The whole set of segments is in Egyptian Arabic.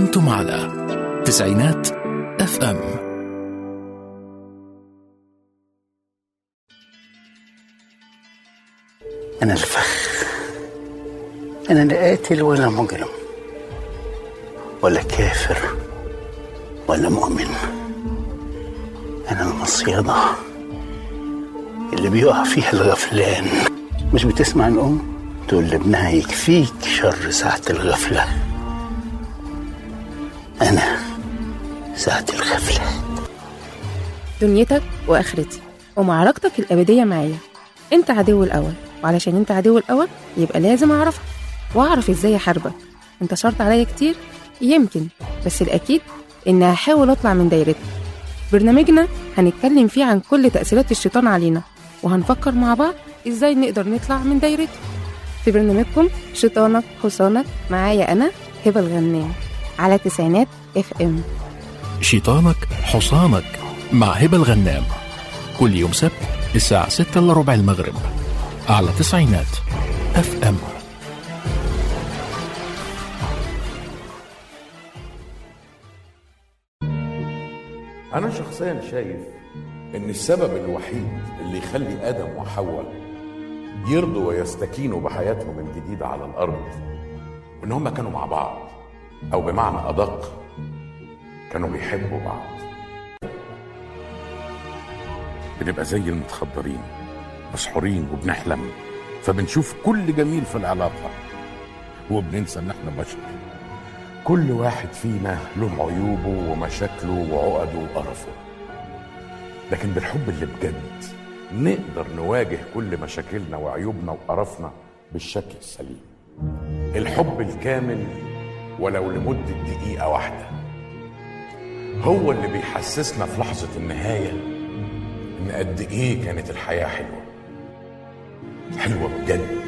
أنتم على تسعينات اف ام أنا الفخ أنا لا قاتل ولا مجرم ولا كافر ولا مؤمن أنا المصيدة اللي بيقع فيها الغفلان مش بتسمع الأم تقول لابنها يكفيك شر ساعة الغفلة أنا ساعة الغفلة دنيتك واخرتي ومعركتك الابديه معايا انت عدو الاول وعلشان انت عدو الاول يبقى لازم اعرفك واعرف ازاي احاربك انت شرط عليا كتير يمكن بس الاكيد ان هحاول اطلع من دايرتك برنامجنا هنتكلم فيه عن كل تاثيرات الشيطان علينا وهنفكر مع بعض ازاي نقدر نطلع من دايرته في برنامجكم شيطانك حصانك معايا انا هبه الغنام على تسعينات اف ام شيطانك حصانك مع هبة الغنام كل يوم سبت الساعة 6 إلا ربع المغرب على تسعينات اف ام أنا شخصيا شايف إن السبب الوحيد اللي يخلي آدم وحواء يرضوا ويستكينوا بحياتهم الجديدة على الأرض إن هم كانوا مع بعض أو بمعنى أدق كانوا بيحبوا بعض بنبقى زي المتخدرين مسحورين وبنحلم فبنشوف كل جميل في العلاقة وبننسى إن إحنا بشر كل واحد فينا له عيوبه ومشاكله وعقده وقرفه لكن بالحب اللي بجد نقدر نواجه كل مشاكلنا وعيوبنا وقرفنا بالشكل السليم الحب الكامل ولو لمدة دقيقة واحدة هو اللي بيحسسنا في لحظة النهاية إن قد إيه كانت الحياة حلوة حلوة بجد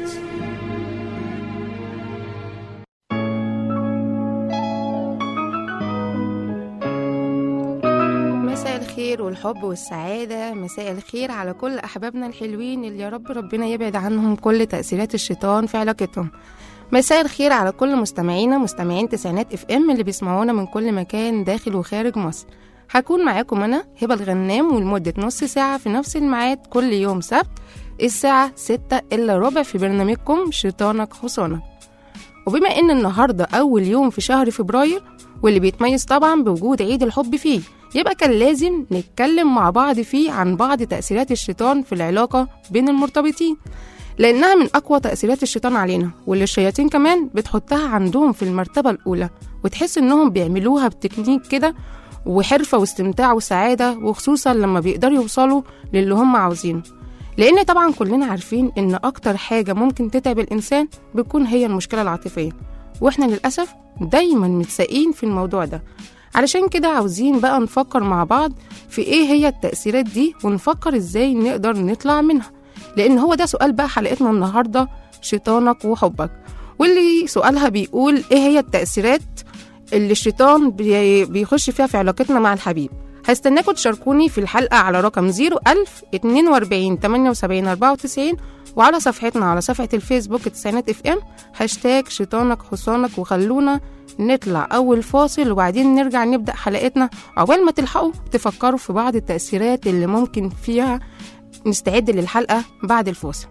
مساء الخير والحب والسعادة مساء الخير على كل أحبابنا الحلوين اللي يا رب ربنا يبعد عنهم كل تأثيرات الشيطان في علاقتهم مساء الخير على كل مستمعينا مستمعين تسعينات اف ام اللي بيسمعونا من كل مكان داخل وخارج مصر هكون معاكم أنا هبة الغنام ولمدة نص ساعة في نفس الميعاد كل يوم سبت الساعة ستة إلا ربع في برنامجكم شيطانك حصانك وبما إن النهاردة أول يوم في شهر فبراير واللي بيتميز طبعا بوجود عيد الحب فيه يبقى كان لازم نتكلم مع بعض فيه عن بعض تأثيرات الشيطان في العلاقة بين المرتبطين لأنها من أقوى تأثيرات الشيطان علينا واللي الشياطين كمان بتحطها عندهم في المرتبة الأولى وتحس إنهم بيعملوها بتكنيك كده وحرفة واستمتاع وسعادة وخصوصا لما بيقدروا يوصلوا للي هم عاوزينه لأن طبعا كلنا عارفين إن أكتر حاجة ممكن تتعب الإنسان بتكون هي المشكلة العاطفية وإحنا للأسف دايما متساقين في الموضوع ده علشان كده عاوزين بقى نفكر مع بعض في إيه هي التأثيرات دي ونفكر إزاي نقدر نطلع منها لأن هو ده سؤال بقى حلقتنا النهاردة شيطانك وحبك واللي سؤالها بيقول إيه هي التأثيرات اللي الشيطان بي- بيخش فيها في علاقتنا مع الحبيب هستناكم تشاركوني في الحلقة على رقم 01000 42 78 94 وعلى صفحتنا على صفحة الفيسبوك تسعينات اف ام هاشتاج شيطانك حصانك وخلونا نطلع أول فاصل وبعدين نرجع نبدأ حلقتنا عقبال ما تلحقوا تفكروا في بعض التأثيرات اللي ممكن فيها نستعد للحلقة بعد الفاصل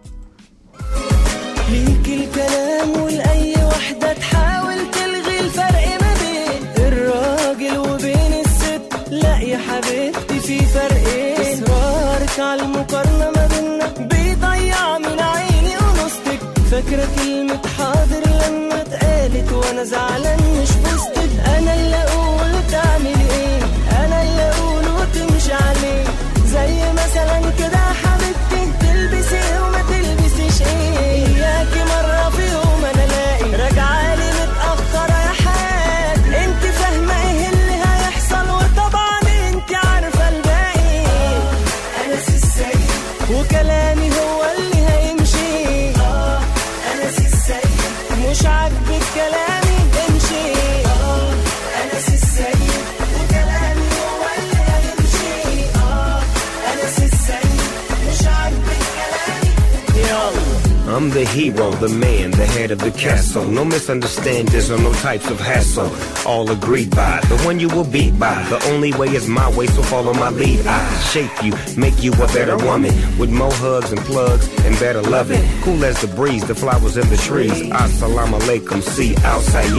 ليك الكلام ولأي واحدة تحاول تلغي الفرق ما بين الراجل وبين الست لا يا حبيبتي في فرقين إصرارك على المقارنة ما بينا بيضيع من عيني ونصتك فاكرة كلمة حاضر لما اتقالت وأنا زعلان مش بوستك أنا اللي أقول تعمل إيه أنا اللي أقول وتمشي عليه زي مثلا كده يا حبيبتي تلبسي إيه وما تلبسيش ايه اياكي مرة في يوم انا الاقي راجعالي متأخرة يا حاج انت فاهمة ايه اللي هيحصل وطبعا انت عارفة الباقي انا السيد وكلامي هو اللي هيمشي اه انا السيد مش عاجبك كلامي امشي I'm the hero, the man, the head of the castle. No misunderstandings or no types of hassle. All agreed by the one you will beat by. The only way is my way, so follow my lead. I shape you, make you a better woman. With more hugs and plugs and better loving. Cool as the breeze, the flowers in the trees. Assalamu alaikum, see outside.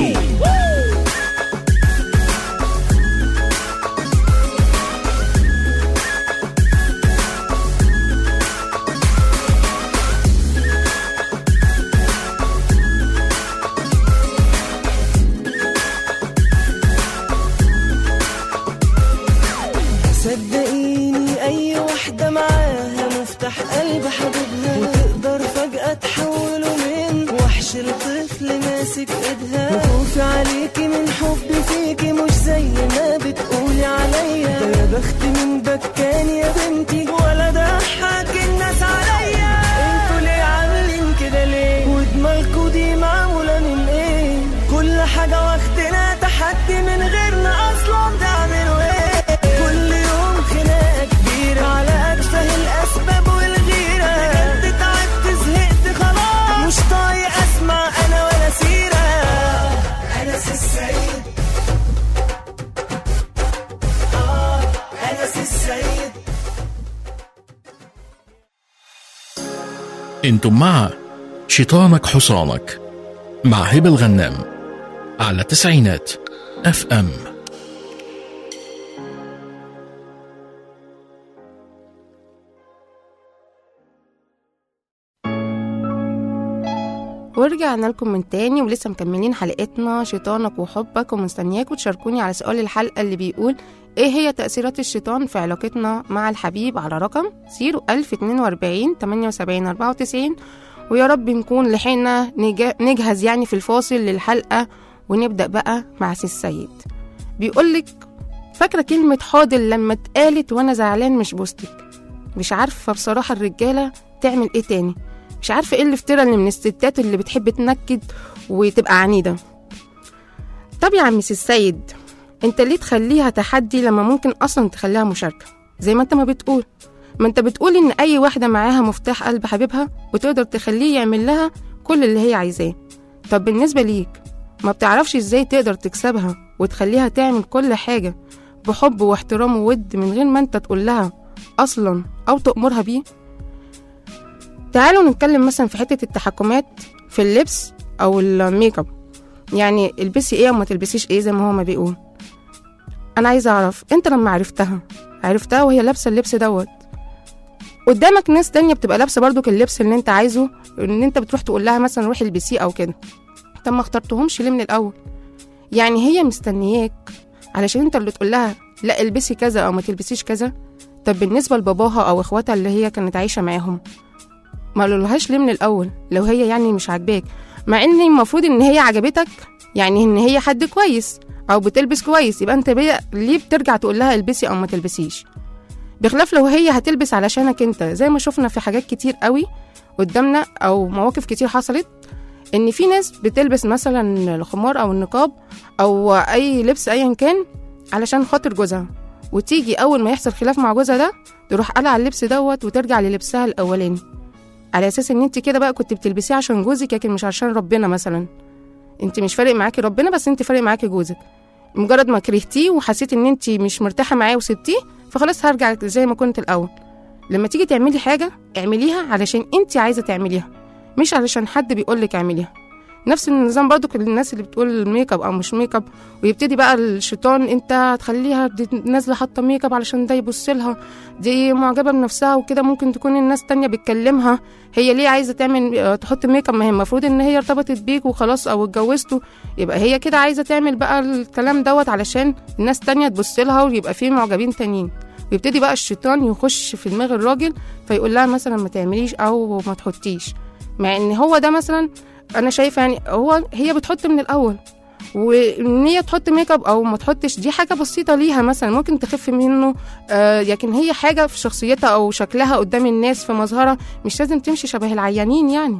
صدقيني اي واحدة معاها مفتاح قلب حبيبها وتقدر فجأة تحوله من وحش لطفل ماسك ايدها خوفي عليكي من حبي فيكي مش زي ما بتقولي عليا ده يا بخت من بكان يا بنتي ولا ضحك الناس عليا انتوا ليه عاملين كده ليه ودماغكوا دي معمولة من ايه كل حاجة واخدنا تحدي من غيرنا اصلا تعملوا ايه كل يوم خناقة كبيرة على أتفه الأسباب والغيرة بجد تعبت زهقت خلاص مش طايق أسمع أنا ولا سيرة أنس السيد آه أنس السيد انتم مع شيطانك حصانك مع هبة الغنام على تسعينات اف ام ورجعنا لكم من تاني ولسه مكملين حلقتنا شيطانك وحبك ومستنياكم تشاركوني على سؤال الحلقة اللي بيقول ايه هي تأثيرات الشيطان في علاقتنا مع الحبيب على رقم 01042 78 94 ويا رب نكون لحقنا نجا- نجهز يعني في الفاصل للحلقة ونبدأ بقى مع سي السيد بيقولك فاكرة كلمة حاضر لما اتقالت وانا زعلان مش بوستك مش عارفة بصراحة الرجالة تعمل ايه تاني مش عارفة ايه الافتراء اللي من الستات اللي بتحب تنكد وتبقى عنيدة طب يا عم سي السيد انت ليه تخليها تحدي لما ممكن اصلا تخليها مشاركة زي ما انت ما بتقول ما انت بتقول ان اي واحدة معاها مفتاح قلب حبيبها وتقدر تخليه يعمل لها كل اللي هي عايزاه طب بالنسبة ليك ما بتعرفش ازاي تقدر تكسبها وتخليها تعمل كل حاجة بحب واحترام وود من غير ما انت تقول لها اصلا او تأمرها بيه تعالوا نتكلم مثلا في حتة التحكمات في اللبس او الميك اب يعني البسي ايه وما تلبسيش ايه زي ما هو ما بيقول انا عايزه اعرف انت لما عرفتها عرفتها وهي لابسه اللبس دوت قدامك ناس تانية بتبقى لابسه برضو اللبس اللي انت عايزه ان انت بتروح تقول لها مثلا روحي البسيه او كده طب ما اخترتهمش ليه من الاول يعني هي مستنياك علشان انت اللي تقول لها لا البسي كذا او ما تلبسيش كذا طب بالنسبه لباباها او اخواتها اللي هي كانت عايشه معاهم ما قالولهاش ليه من الاول لو هي يعني مش عاجباك مع ان المفروض ان هي عجبتك يعني ان هي حد كويس او بتلبس كويس يبقى انت بي... ليه بترجع تقول لها البسي او ما تلبسيش بخلاف لو هي هتلبس علشانك انت زي ما شفنا في حاجات كتير قوي قدامنا او مواقف كتير حصلت ان في ناس بتلبس مثلا الخمار او النقاب او اي لبس ايا كان علشان خاطر جوزها وتيجي اول ما يحصل خلاف مع جوزها ده تروح قلع اللبس دوت وترجع للبسها الاولاني على اساس ان انت كده بقى كنت بتلبسيه عشان جوزك لكن مش عشان ربنا مثلا انت مش فارق معاكي ربنا بس انت فارق معاكي جوزك مجرد ما كرهتيه وحسيت ان انت مش مرتاحه معاه وسبتيه فخلاص هرجع زي ما كنت الاول لما تيجي تعملي حاجه اعمليها علشان انت عايزه تعمليها مش علشان حد بيقولك اعمليها نفس النظام برضو كل الناس اللي بتقول ميك اب او مش ميك اب ويبتدي بقى الشيطان انت هتخليها دي نازله حاطه ميك اب علشان ده يبص لها دي معجبه بنفسها وكده ممكن تكون الناس تانية بتكلمها هي ليه عايزه تعمل آه، تحط ميك اب ما هي المفروض ان هي ارتبطت بيك وخلاص او اتجوزته يبقى هي كده عايزه تعمل بقى الكلام دوت علشان الناس تانية تبص لها ويبقى فيه معجبين تانيين ويبتدي بقى الشيطان يخش في دماغ الراجل فيقول لها مثلا ما تعمليش او ما تحطيش مع ان هو ده مثلا انا شايفه يعني هو هي بتحط من الاول وان هي تحط ميك اب او ما تحطش دي حاجه بسيطه ليها مثلا ممكن تخف منه آه لكن هي حاجه في شخصيتها او شكلها قدام الناس في مظهرها مش لازم تمشي شبه العيانين يعني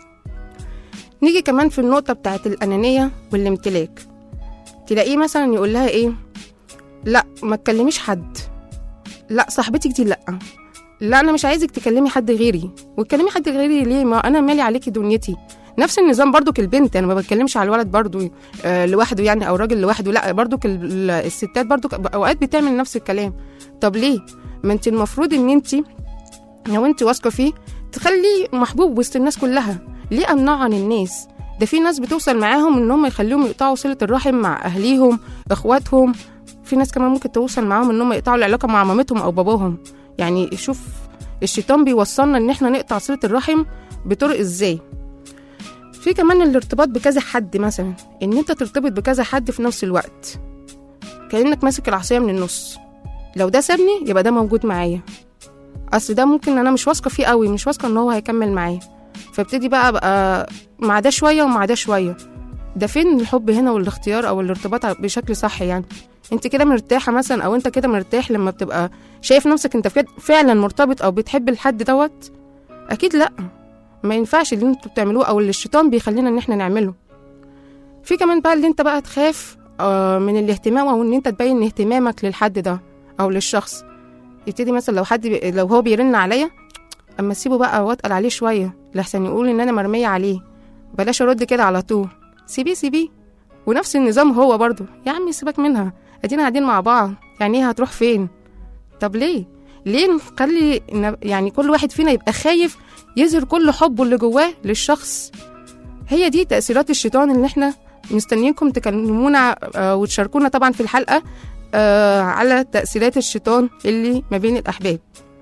نيجي كمان في النقطه بتاعت الانانيه والامتلاك تلاقيه مثلا يقول لها ايه لا ما تكلميش حد لا صاحبتك دي لا لا انا مش عايزك تكلمي حد غيري وتكلمي حد غيري ليه ما انا مالي عليكي دنيتي نفس النظام برضو البنت انا ما بتكلمش على الولد برضو آه لوحده يعني او الراجل لوحده لا برضو الستات برضو اوقات بتعمل نفس الكلام طب ليه ما انت المفروض ان انت لو انت واثقه فيه تخليه محبوب وسط الناس كلها ليه امنعه عن الناس ده في ناس بتوصل معاهم ان هم يخليهم يقطعوا صله الرحم مع اهليهم اخواتهم في ناس كمان ممكن توصل معاهم ان هم يقطعوا العلاقه مع مامتهم او باباهم يعني شوف الشيطان بيوصلنا ان احنا نقطع صله الرحم بطرق ازاي في كمان الارتباط بكذا حد مثلا ان انت ترتبط بكذا حد في نفس الوقت كانك ماسك العصايه من النص لو ده سابني يبقى ده موجود معايا اصل ده ممكن انا مش واثقه فيه قوي مش واثقه ان هو هيكمل معايا فابتدي بقى ابقى مع ده شويه ومع ده شويه ده فين الحب هنا والاختيار او الارتباط بشكل صح يعني انت كده مرتاحه مثلا او انت كده مرتاح لما بتبقى شايف نفسك انت فعلا مرتبط او بتحب الحد دوت اكيد لا ما ينفعش اللي انتوا بتعملوه او اللي الشيطان بيخلينا ان احنا نعمله في كمان بقى اللي انت بقى تخاف آه من الاهتمام او ان انت تبين اهتمامك للحد ده او للشخص يبتدي مثلا لو حد بي... لو هو بيرن عليا اما اسيبه بقى واتقل عليه شويه لحسن يقول ان انا مرميه عليه بلاش ارد كده على طول سيبيه سيبيه ونفس النظام هو برضو يا عمي سيبك منها ادينا قاعدين مع بعض يعني ايه هتروح فين طب ليه ليه نخلي يعني كل واحد فينا يبقى خايف يظهر كل حبه اللي جواه للشخص هي دي تأثيرات الشيطان اللي احنا مستنيينكم تكلمونا وتشاركونا طبعا في الحلقة على تأثيرات الشيطان اللي ما بين الأحباب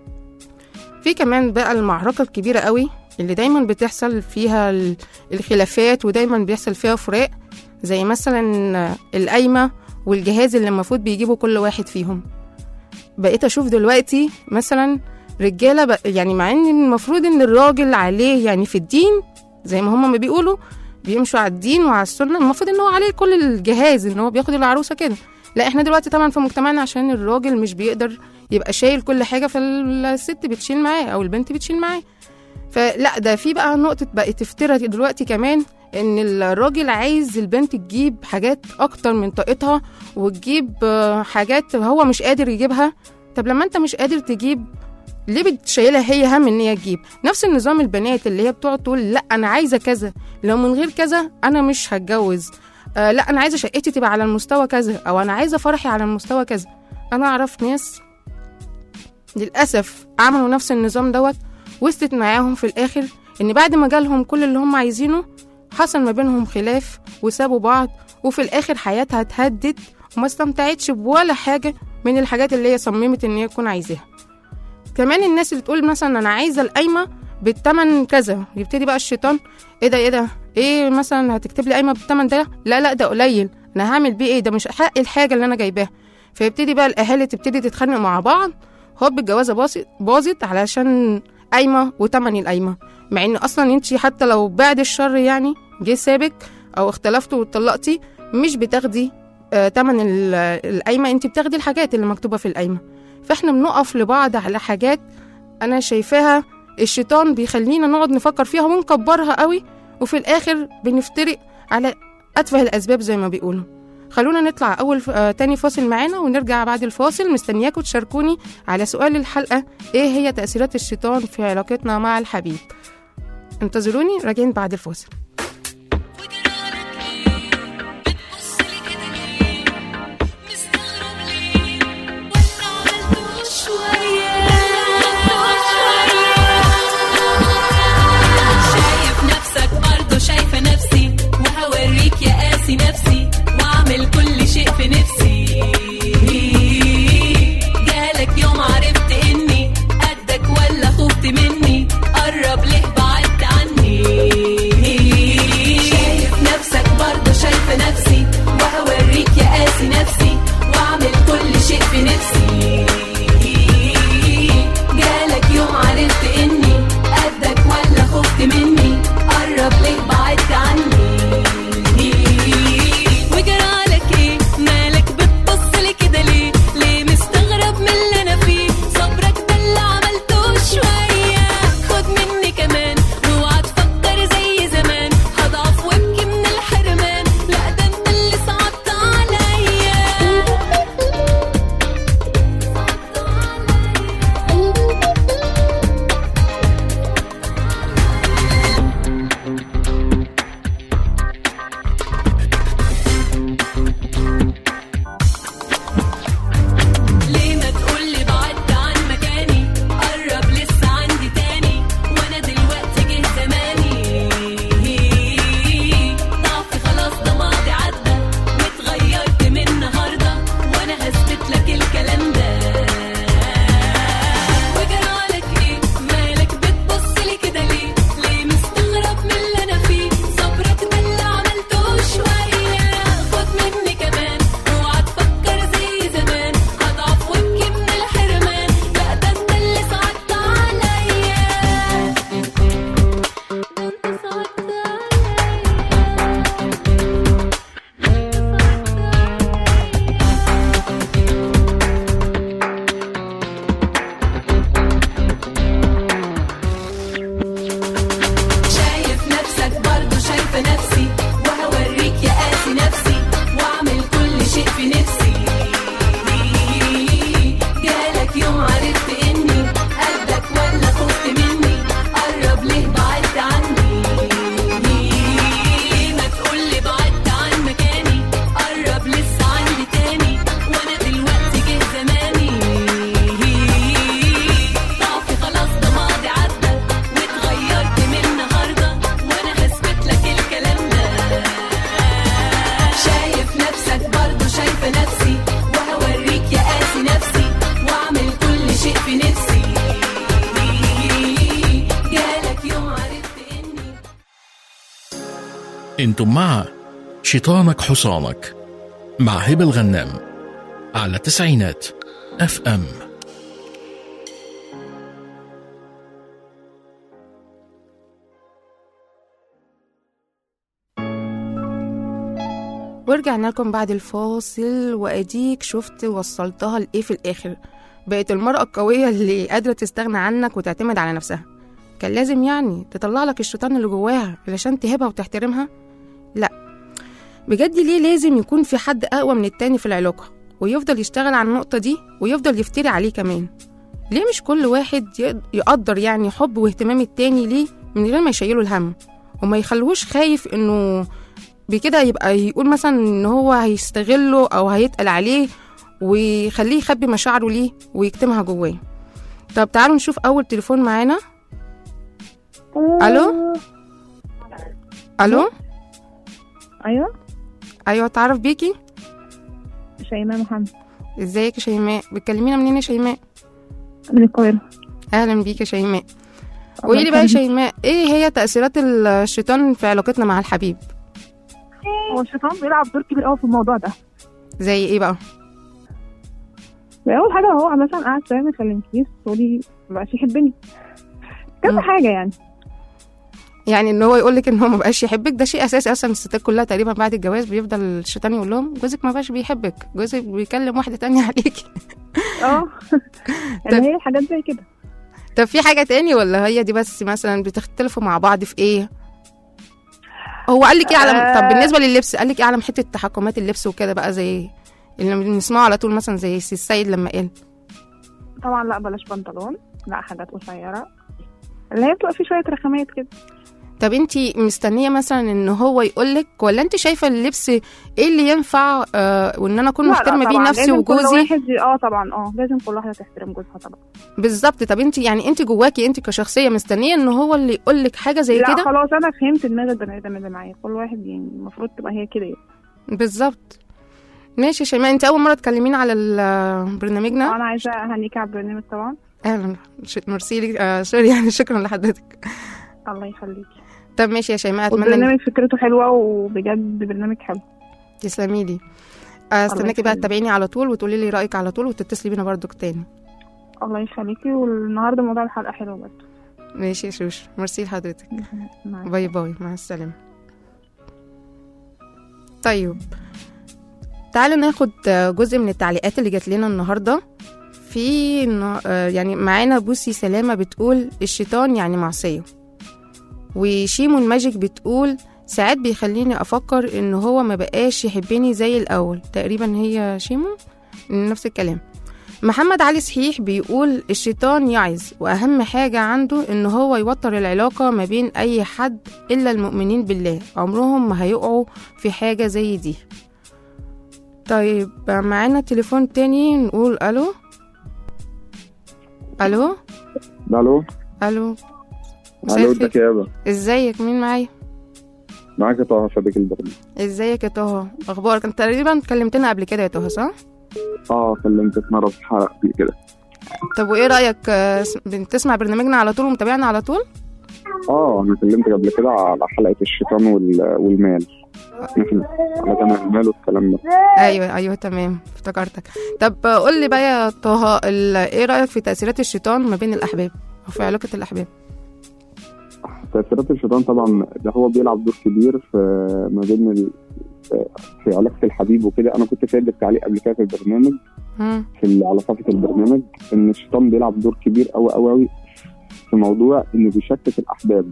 في كمان بقى المعركة الكبيرة قوي اللي دايما بتحصل فيها الخلافات ودايما بيحصل فيها فراق زي مثلا القايمة والجهاز اللي المفروض بيجيبه كل واحد فيهم بقيت اشوف دلوقتي مثلا رجاله بق... يعني مع ان المفروض ان الراجل عليه يعني في الدين زي ما هم ما بيقولوا بيمشوا على الدين وعلى السنه المفروض ان هو عليه كل الجهاز ان هو بياخد العروسه كده لا احنا دلوقتي طبعا في مجتمعنا عشان الراجل مش بيقدر يبقى شايل كل حاجه فالست بتشيل معاه او البنت بتشيل معاه فلا ده في بقى نقطه بقت افترا دلوقتي كمان ان الراجل عايز البنت تجيب حاجات اكتر من طاقتها وتجيب حاجات هو مش قادر يجيبها طب لما انت مش قادر تجيب ليه بتشيلها هي هم ان هي تجيب نفس النظام البنات اللي هي بتقعد تقول لا انا عايزه كذا لو من غير كذا انا مش هتجوز آه لا انا عايزه شقتي تبقى على المستوى كذا او انا عايزه فرحي على المستوى كذا انا اعرف ناس للاسف عملوا نفس النظام دوت وصلت معاهم في الاخر ان بعد ما جالهم كل اللي هم عايزينه حصل ما بينهم خلاف وسابوا بعض وفي الاخر حياتها اتهدت وما استمتعتش بولا حاجه من الحاجات اللي هي صممت ان هي تكون عايزاها كمان الناس اللي تقول مثلا انا عايزه القايمه بالتمن كذا يبتدي بقى الشيطان ايه ده ايه ده ايه مثلا هتكتب لي قايمه بالتمن ده لا لا ده قليل انا هعمل بيه ايه ده مش حق الحاجه اللي انا جايباها فيبتدي بقى الاهالي تبتدي تتخانق مع بعض هوب الجوازه باظت علشان قايمه وتمن القايمه مع ان اصلا انت حتى لو بعد الشر يعني جه سابك او اختلفتوا واتطلقتي مش بتاخدي آه تمن القايمه انت بتاخدي الحاجات اللي مكتوبه في القايمه فاحنا بنقف لبعض على حاجات انا شايفاها الشيطان بيخلينا نقعد نفكر فيها ونكبرها قوي وفي الاخر بنفترق على اتفه الاسباب زي ما بيقولوا خلونا نطلع اول ف... آه تاني فاصل معانا ونرجع بعد الفاصل مستنياكم تشاركوني على سؤال الحلقه ايه هي تاثيرات الشيطان في علاقتنا مع الحبيب انتظروني راجعين بعد الفاصل شايف نفسك برضه شايفة نفسي وهوريك يا قاسي نفسي واعمل كل شيء في نفسي جالك يوم عرفت اني قدك ولا خفت مني قرب ليه بعدت عني انتم مع شيطانك حصانك مع هبة الغنام على تسعينات اف ام ورجعنا لكم بعد الفاصل واديك شفت وصلتها لايه في الاخر بقت المرأة القوية اللي قادرة تستغنى عنك وتعتمد على نفسها كان لازم يعني تطلع لك الشيطان اللي جواها علشان تهبها وتحترمها لا بجد ليه لازم يكون في حد أقوى من التاني في العلاقة ويفضل يشتغل على النقطة دي ويفضل يفتري عليه كمان ليه مش كل واحد يقد- يقدر يعني حب واهتمام التاني ليه من غير ما يشيله الهم وما يخلوش خايف انه بكده يبقى يقول مثلا ان هو هيستغله او هيتقل عليه ويخليه يخبي مشاعره ليه ويكتمها جواه طب تعالوا نشوف اول تليفون معانا الو الو ايوه ايوه تعرف بيكي شيماء محمد ازيك يا شيماء بتكلمينا منين يا شيماء من القاهرة اهلا بيك يا شيماء الله قولي لي بقى يا يخليك. شيماء ايه هي تاثيرات الشيطان في علاقتنا مع الحبيب هو الشيطان بيلعب دور كبير قوي في الموضوع ده زي ايه بقى اول حاجه هو مثلا قاعد شويه ما يكلمكيش تقولي مبقاش يحبني كذا مم. حاجه يعني يعني ان هو يقول لك ان هو ما بقاش يحبك ده شيء اساسي اصلا الستات كلها تقريبا بعد الجواز بيفضل الشيطان يقول لهم جوزك ما بقاش بيحبك جوزك بيكلم واحده تانية عليكي اه اللي هي حاجات زي كده طب في حاجه تاني ولا هي دي بس مثلا بتختلفوا مع بعض في ايه هو قال لك ايه على آه. طب بالنسبه لللبس قال لك ايه على حته تحكمات اللبس وكده بقى زي اللي بنسمعه على طول مثلا زي سي السيد لما قال طبعا لا بلاش بنطلون لا حاجات قصيره اللي هي بتبقى في شويه رخامات كده طب انتي مستنيه مثلا ان هو يقول لك ولا انت شايفه اللبس ايه اللي ينفع آه وان انا اكون لا، لا، محترمه بيه طبعاً. نفسي لازم كل وجوزي واحد ي- اه طبعا اه لازم كل واحده تحترم جوزها طبعا بالظبط طب انت يعني انت جواكي انت كشخصيه مستنيه ان هو اللي يقول لك حاجه زي لا كده خلاص انا فهمت دماغ البني ادم اللي معايا كل واحد يعني المفروض تبقى هي كده يعني. بالظبط ماشي يا شيماء انت اول مره تكلمينا على ال- برنامجنا انا عايزه اهنيك على البرنامج طبعا اهلا ش- ميرسي لك آه سوري يعني شكرا لحضرتك الله يخليك طب ماشي يا شيماء اتمنى ان والبرنامج فكرته حلوه وبجد برنامج حلو تسلمي لي آه، استناكي بقى يخليك. تتابعيني على طول وتقولي لي رايك على طول وتتصلي بينا برضك تاني الله يخليكي والنهارده موضوع الحلقه حلو برضه ماشي يا شوش ميرسي لحضرتك مع باي باي مع السلامة طيب تعالوا ناخد جزء من التعليقات اللي جات لنا النهاردة في إنه- آه، يعني معانا بوسي سلامة بتقول الشيطان يعني معصية وشيمو الماجيك بتقول ساعات بيخليني أفكر إن هو ما بقاش يحبني زي الأول تقريبا هي شيمو نفس الكلام محمد علي صحيح بيقول الشيطان يعز وأهم حاجة عنده إن هو يوتر العلاقة ما بين أي حد إلا المؤمنين بالله عمرهم ما هيقعوا في حاجة زي دي طيب معانا تليفون تاني نقول ألو ألو الو ألو مساء الو الخير. ازيك يا ابا ازيك مين معايا معاك طه صديق البرنامج ازيك يا طه اخبارك انت تقريبا كلمتنا قبل كده يا طه صح اه كلمتك مره في الحلقه قبل كده طب وايه رايك آه، س- بتسمع برنامجنا على طول ومتابعنا على طول اه انا كلمتك قبل كده على حلقه الشيطان وال... والمال مثل على كمان المال والكلام ده ايوه ايوه تمام افتكرتك طب قول لي بقى يا طه ال- ايه رايك في تاثيرات الشيطان ما بين الاحباب او في علاقه الاحباب تأثيرات الشيطان طبعا ده هو بيلعب دور كبير في ما بين ال... في علاقة الحبيب وكده أنا كنت سايب التعليق قبل كده في البرنامج مم. في ال- على صفحة البرنامج إن الشيطان بيلعب دور كبير أوي أوي أوي في موضوع إنه بيشتت الأحباب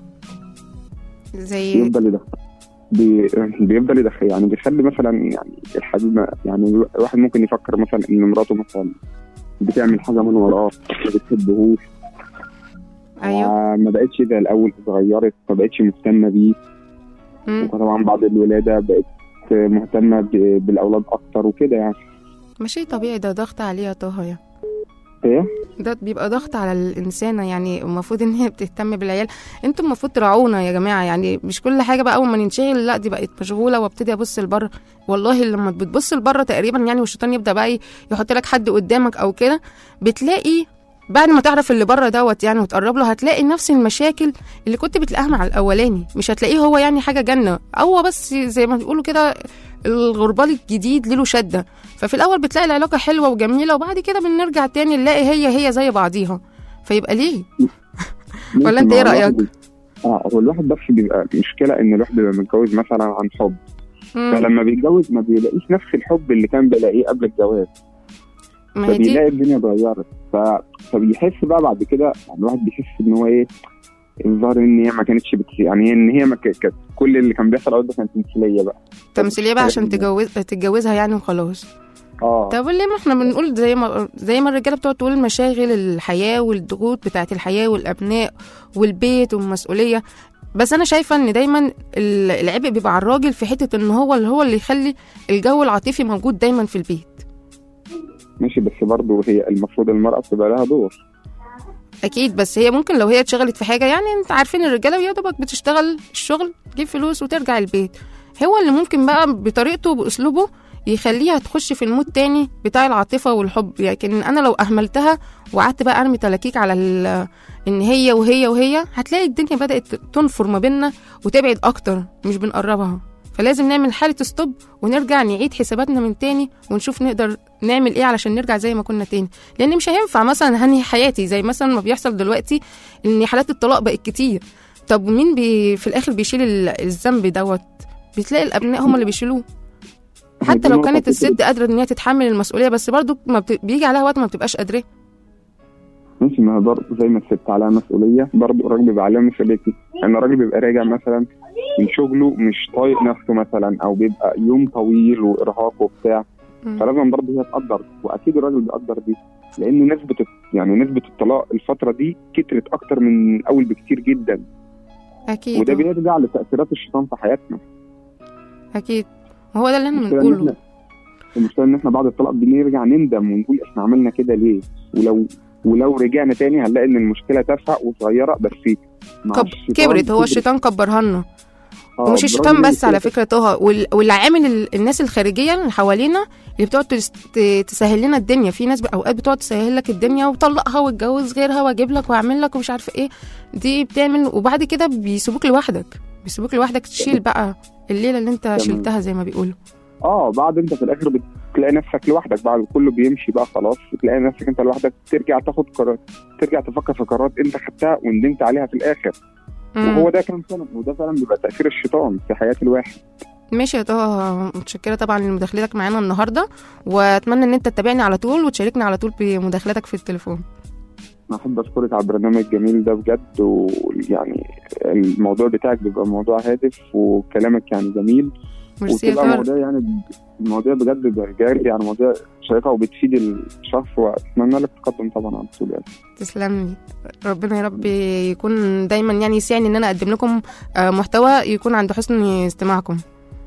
زي بيفضل يدخل بي... بيفضل يدخل يعني بيخلي مثلا يعني الحبيب ما- يعني الواحد ممكن يفكر مثلا ان مراته مثلا بتعمل حاجه من وراه ما بتحبهوش ايوه آه، ما بقتش زي الاول اتغيرت ما بقتش مهتمه بيه مم. وطبعا بعد الولاده بقت مهتمه ب... بالاولاد اكتر وكده يعني ماشي طبيعي ده ضغط عليها طه يعني ايه ده بيبقى ضغط على الإنسانة يعني المفروض إن هي بتهتم بالعيال انتوا المفروض تراعونا يا جماعة يعني مش كل حاجة بقى أول ما ننشغل لا دي بقت مشغولة وابتدي أبص لبره والله لما بتبص لبره تقريبا يعني والشيطان يبدأ بقى ي- يحط لك حد قدامك أو كده بتلاقي بعد ما تعرف اللي بره دوت يعني وتقرب له هتلاقي نفس المشاكل اللي كنت بتلاقيها مع الاولاني مش هتلاقيه هو يعني حاجه جنه هو بس زي ما بيقولوا كده الغربال الجديد له شده ففي الاول بتلاقي العلاقه حلوه وجميله وبعد كده بنرجع تاني نلاقي هي هي زي بعضيها فيبقى ليه ولا انت ايه مع رايك الواحد- اه هو الواحد بس بيبقى مشكله ان الواحد بيبقى متجوز مثلا عن حب مم. فلما بيتجوز ما بيلاقيش نفس الحب اللي كان بيلاقيه قبل الجواز ما هي دي فبيلاقي الدنيا اتغيرت ف... فبيحس بقى بعد كده يعني الواحد بيحس ان هو ايه الظاهر ان هي ما كانتش بت... يعني ان هي ما ك- كانت كل اللي كان بيحصل اول ده كانت تمثيليه بقى تمثيليه بقى عشان تجوز تتجوزها يعني وخلاص اه طب ليه ما احنا بنقول زي ما زي ما الرجاله بتقعد تقول مشاغل الحياه والضغوط بتاعت الحياه والابناء والبيت والمسؤوليه بس انا شايفه ان دايما ال- العبء بيبقى على الراجل في حته ان هو اللي هو اللي يخلي الجو العاطفي موجود دايما في البيت ماشي بس برضه هي المفروض المرأة بتبقى لها دور اكيد بس هي ممكن لو هي اتشغلت في حاجه يعني انت عارفين الرجاله يا دوبك بتشتغل الشغل تجيب فلوس وترجع البيت هو اللي ممكن بقى بطريقته وباسلوبه يخليها تخش في المود تاني بتاع العاطفه والحب لكن انا لو اهملتها وقعدت بقى ارمي تلاكيك على ال- ان هي وهي وهي هتلاقي الدنيا بدات تنفر ما بيننا وتبعد اكتر مش بنقربها فلازم نعمل حالة ستوب ونرجع نعيد حساباتنا من تاني ونشوف نقدر نعمل ايه علشان نرجع زي ما كنا تاني لان مش هينفع مثلا هنهي حياتي زي مثلا ما بيحصل دلوقتي ان حالات الطلاق بقت كتير طب مين بي في الاخر بيشيل ال- الذنب دوت بتلاقي الابناء هم اللي بيشيلوه حتى دي لو نقطة كانت كده. الست قادره ان هي تتحمل المسؤوليه بس برضو ما بت... بيجي عليها وقت ما بتبقاش قادره ماشي ما هو برضه زي ما الست عليها مسؤولية برضه الراجل بيبقى عليه مسؤوليتي ان الراجل بيبقى راجع مثلا من شغله مش طايق نفسه مثلا او بيبقى يوم طويل وارهاق وبتاع مم. فلازم برضه هي تقدر واكيد الراجل بيقدر دي لان نسبة يعني نسبة الطلاق الفترة دي كترت اكتر من اول بكتير جدا اكيد وده آه. بيرجع لتأثيرات الشيطان في حياتنا اكيد وهو ده اللي احنا المشكلة إن بنقوله إحنا- المشكلة ان احنا بعد الطلاق بنرجع نندم ونقول احنا عملنا كده ليه ولو ولو رجعنا تاني هنلاقي ان المشكلة تافهة وصغيرة بس مع كب... الشيطان كبرت هو كبرت. الشيطان كبرها لنا آه، ومش الشيطان برغم إن بس على كده- فكره طه وال- والعامل ال- الناس الخارجيه اللي حوالينا اللي بتقعد تس- ت- تسهل لنا الدنيا في ناس اوقات بتقعد تسهل لك الدنيا وطلقها واتجوز غيرها واجيب لك واعمل لك ومش عارفه ايه دي بتعمل وبعد كده بيسيبوك لوحدك بيسيبوك لوحدك تشيل بقى الليله اللي انت شلتها زي ما بيقولوا اه بعد انت في الاخر بتلاقي نفسك لوحدك بعد كله بيمشي بقى خلاص بتلاقي نفسك انت لوحدك ترجع تاخد قرار ترجع تفكر في قرارات انت خدتها وندمت عليها في الاخر مم. وهو ده كان فعلا وده فعلا بيبقى تاثير الشيطان في حياه الواحد ماشي يا طه متشكره طبعا لمداخلتك معانا النهارده واتمنى ان انت تتابعني على طول وتشاركني على طول بمداخلتك في التليفون انا احب اشكرك على البرنامج الجميل ده بجد ويعني الموضوع بتاعك بيبقى موضوع هادف وكلامك يعني جميل ميرسي يا وبتبقى طارق مواضيع يعني المواضيع بجد بجد يعني مواضيع شيقه وبتفيد الشخص واتمنى لك تقدم طبعا على طول يعني تسلم لي ربنا يا رب يكون دايما يعني يسعني ان انا اقدم لكم آه، محتوى يكون عند حسن استماعكم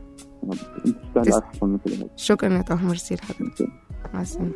انت تستاهل تس- احسن من كده شكرا يا طه ميرسي لحضرتك مع السلامه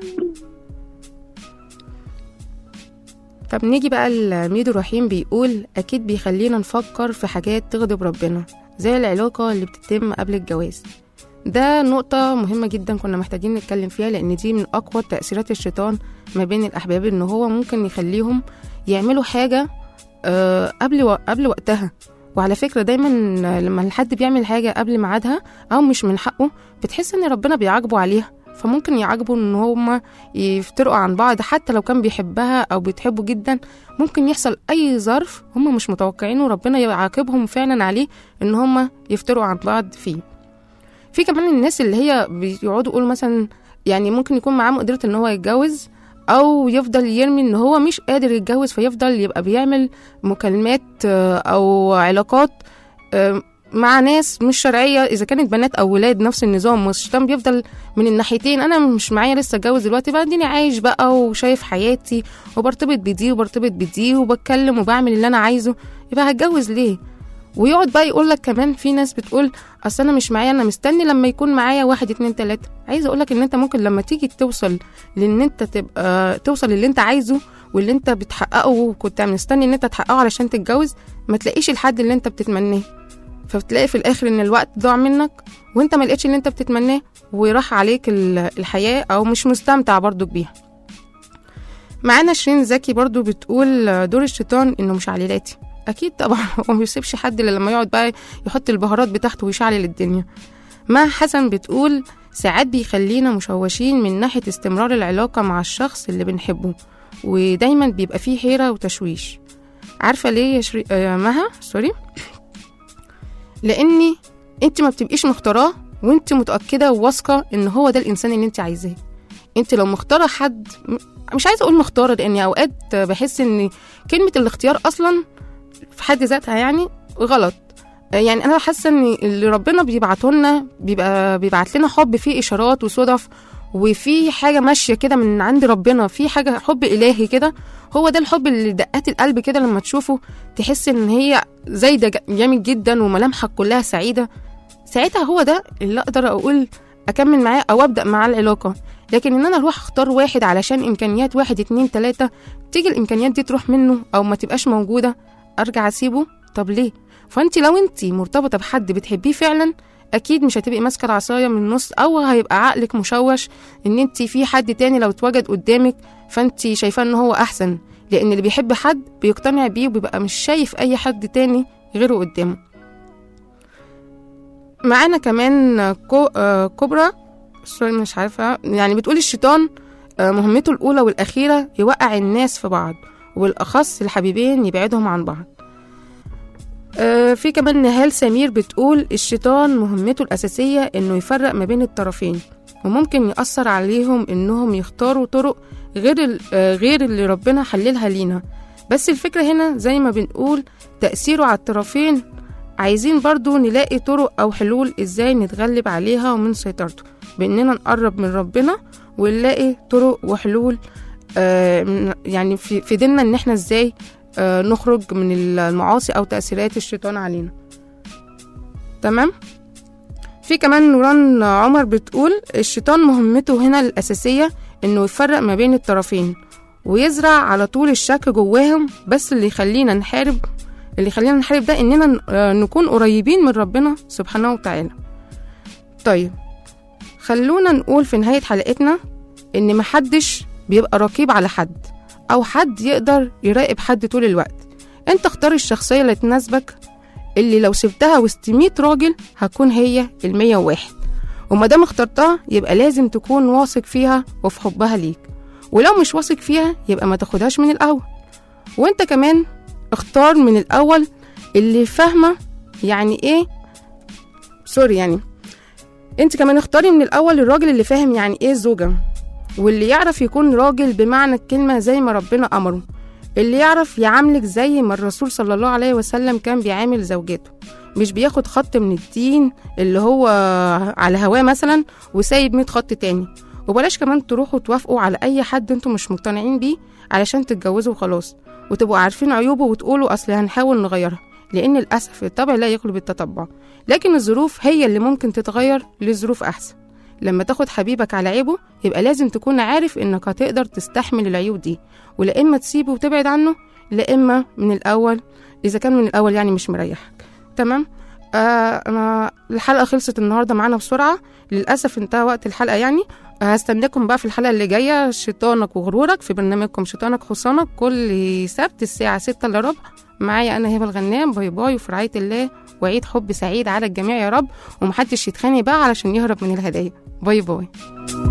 طب نيجي بقى لميدو رحيم بيقول اكيد بيخلينا نفكر في حاجات تغضب ربنا زي العلاقه اللي بتتم قبل الجواز ده نقطة مهمة جدا كنا محتاجين نتكلم فيها لأن دي من أقوى تأثيرات الشيطان ما بين الأحباب إن هو ممكن يخليهم يعملوا حاجة آه، قبل و... قبل وقتها وعلى فكرة دايما لما الحد بيعمل حاجة قبل ميعادها أو مش من حقه بتحس إن ربنا بيعاقبه عليها فممكن يعاقبوا إن هما يفترقوا عن بعض حتى لو كان بيحبها أو بتحبه جدا ممكن يحصل أي ظرف هما مش متوقعينه وربنا يعاقبهم فعلا عليه إن هما يفترقوا عن بعض فيه في كمان الناس اللي هي بيقعدوا يقولوا مثلا يعني ممكن يكون معاه مقدرة إن هو يتجوز او يفضل يرمي ان هو مش قادر يتجوز فيفضل يبقى بيعمل مكالمات آه، او علاقات آه، مع ناس مش شرعيه اذا كانت بنات او ولاد نفس النظام والشيطان بيفضل من الناحيتين انا مش معايا لسه اتجوز دلوقتي بعدين عايش بقى وشايف حياتي وبرتبط بدي وبرتبط بدي وبتكلم وبعمل اللي انا عايزه يبقى هتجوز ليه ويقعد بقى يقول لك كمان في ناس بتقول اصل انا مش معايا انا مستني لما يكون معايا واحد اتنين تلاته عايزه اقول لك ان انت ممكن لما تيجي توصل لان انت تبقى توصل للي انت عايزه واللي انت بتحققه وكنت مستني ان انت تحققه علشان تتجوز ما تلاقيش الحد اللي انت بتتمناه فبتلاقي في الاخر ان الوقت ضاع منك وانت ما لقيتش اللي انت بتتمناه وراح عليك ال- الحياه او مش مستمتع برضو بيها معانا شيرين زكي برضو بتقول آه، دور الشيطان انه مش عليلاتي اكيد طبعا هو ما بيسيبش حد الا لما يقعد بقى يحط البهارات بتاعته ويشعل الدنيا ما حسن بتقول ساعات بيخلينا مشوشين من ناحية استمرار العلاقة مع الشخص اللي بنحبه ودايما بيبقى فيه حيرة وتشويش عارفة ليه يا شري... آه مها سوري لاني انت ما بتبقيش مختاراه وانت متأكدة وواثقة ان هو ده الانسان اللي انت عايزاه انت لو مختارة حد م- مش عايزة اقول مختارة لاني اوقات بحس ان كلمة الاختيار اصلا في حد ذاتها يعني غلط يعني انا حاسه ان اللي ربنا بيبعته لنا بيبقى بيبعت لنا حب فيه اشارات وصدف وفي حاجه ماشيه كده من عند ربنا في حاجه حب الهي كده هو ده الحب اللي دقات القلب كده لما تشوفه تحس ان هي زايده ج- جامد جدا وملامحك كلها سعيده ساعتها هو ده اللي اقدر اقول اكمل معاه او ابدا معاه العلاقه لكن ان انا اروح اختار واحد علشان امكانيات واحد اتنين تلاته تيجي الامكانيات دي تروح منه او ما تبقاش موجوده ارجع اسيبه طب ليه فانت لو انت مرتبطه بحد بتحبيه فعلا اكيد مش هتبقي ماسكه العصايه من النص او هيبقى عقلك مشوش ان انت في حد تاني لو اتوجد قدامك فانت شايفاه ان هو احسن لان اللي بيحب حد بيقتنع بيه وبيبقى مش شايف اي حد تاني غيره قدامه معانا كمان كو آه كوبرا سوري مش عارفه يعني بتقول الشيطان آه مهمته الاولى والاخيره يوقع الناس في بعض وبالاخص الحبيبين يبعدهم عن بعض آه، في كمان نهال سمير بتقول الشيطان مهمته الأساسية إنه يفرق ما بين الطرفين وممكن يأثر عليهم إنهم يختاروا طرق غير ال- آه، غير اللي ربنا حللها لينا بس الفكرة هنا زي ما بنقول تأثيره على الطرفين عايزين برضو نلاقي طرق أو حلول إزاي نتغلب عليها ومن سيطرته بإننا نقرب من ربنا ونلاقي طرق وحلول آه، من- يعني في في ديننا إن إحنا إزاي آه، نخرج من المعاصي أو تأثيرات الشيطان علينا تمام في كمان نوران عمر بتقول الشيطان مهمته هنا الأساسية إنه يفرق ما بين الطرفين ويزرع على طول الشك جواهم بس اللي يخلينا نحارب اللي يخلينا نحارب ده إننا ن- آه، نكون قريبين من ربنا سبحانه وتعالى طيب خلونا نقول في نهاية حلقتنا إن محدش بيبقى رقيب على حد أو حد يقدر يراقب حد طول الوقت انت اختار الشخصية اللي تناسبك اللي لو سبتها وسط 100 راجل هتكون هي المية وواحد وما دام اخترتها يبقى لازم تكون واثق فيها وفي حبها ليك ولو مش واثق فيها يبقى ما تاخدهاش من الأول وانت كمان اختار من الأول اللي فاهمة يعني ايه سوري يعني انت كمان اختاري من الأول الراجل اللي فاهم يعني ايه زوجة واللي يعرف يكون راجل بمعنى الكلمة زي ما ربنا أمره اللي يعرف يعاملك زي ما الرسول صلى الله عليه وسلم كان بيعامل زوجته مش بياخد خط من الدين اللي هو على هواه مثلا وسايب 100 خط تاني وبلاش كمان تروحوا توافقوا على اي حد انتوا مش مقتنعين بيه علشان تتجوزوا وخلاص وتبقوا عارفين عيوبه وتقولوا اصل هنحاول نغيرها لان للاسف الطبع لا يقلب التطبع لكن الظروف هي اللي ممكن تتغير لظروف احسن لما تاخد حبيبك على عيبه يبقى لازم تكون عارف انك هتقدر تستحمل العيوب دي ولا اما تسيبه وتبعد عنه لا اما من الاول اذا كان من الاول يعني مش مريحك تمام آه انا الحلقه خلصت النهارده معانا بسرعه للاسف انتهى وقت الحلقه يعني هستناكم بقى في الحلقه اللي جايه شيطانك وغرورك في برنامجكم شيطانك حصانك كل سبت الساعه 6 الا ربع معايا انا هبه الغنام باي باي وفي رعايه الله وعيد حب سعيد على الجميع يا رب ومحدش يتخانق بقى علشان يهرب من الهدايا باي باي